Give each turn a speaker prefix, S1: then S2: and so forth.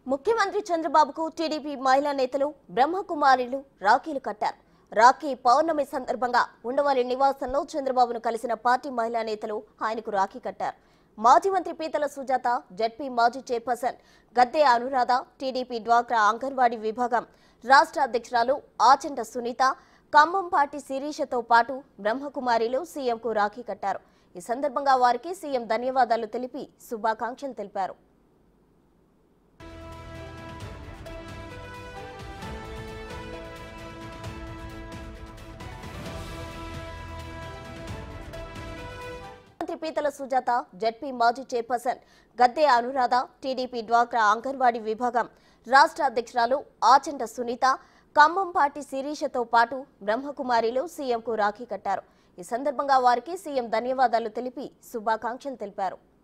S1: ముఖ్యమంత్రి చంద్రబాబుకు టీడీపీ మహిళా నేతలు బ్రహ్మకుమారిలు రాఖీలు కట్టారు రాఖీ పౌర్ణమి సందర్భంగా ఉండవల్లి నివాసంలో చంద్రబాబును కలిసిన పార్టీ మహిళా నేతలు ఆయనకు రాఖీ కట్టారు మాజీ మంత్రి పీతల సుజాత జడ్పీ మాజీ చైర్పర్సన్ గద్దె అనురాధ టీడీపీ డ్వాక్రా అంగన్వాడీ విభాగం రాష్ట్ర అధ్యక్షురాలు ఆచంట సునీత ఖమ్మం పార్టీ శిరీషతో పాటు బ్రహ్మకుమారిలు సీఎంకు రాఖీ కట్టారు ఈ సందర్భంగా వారికి సీఎం ధన్యవాదాలు తెలిపి శుభాకాంక్షలు తెలిపారు మంత్రి పీతల సుజాత జడ్పీ మాజీ చైర్పర్సన్ గద్దె అనురాధ టీడీపీ డ్వాక్రా అంగన్వాడీ విభాగం రాష్ట్ర అధ్యక్షురాలు ఆచంట సునీత ఖమ్మం పార్టీ శిరీషతో పాటు బ్రహ్మకుమారిలు సీఎంకు రాఖీ కట్టారు ఈ సందర్భంగా వారికి సీఎం ధన్యవాదాలు తెలిపి శుభాకాంక్షలు తెలిపారు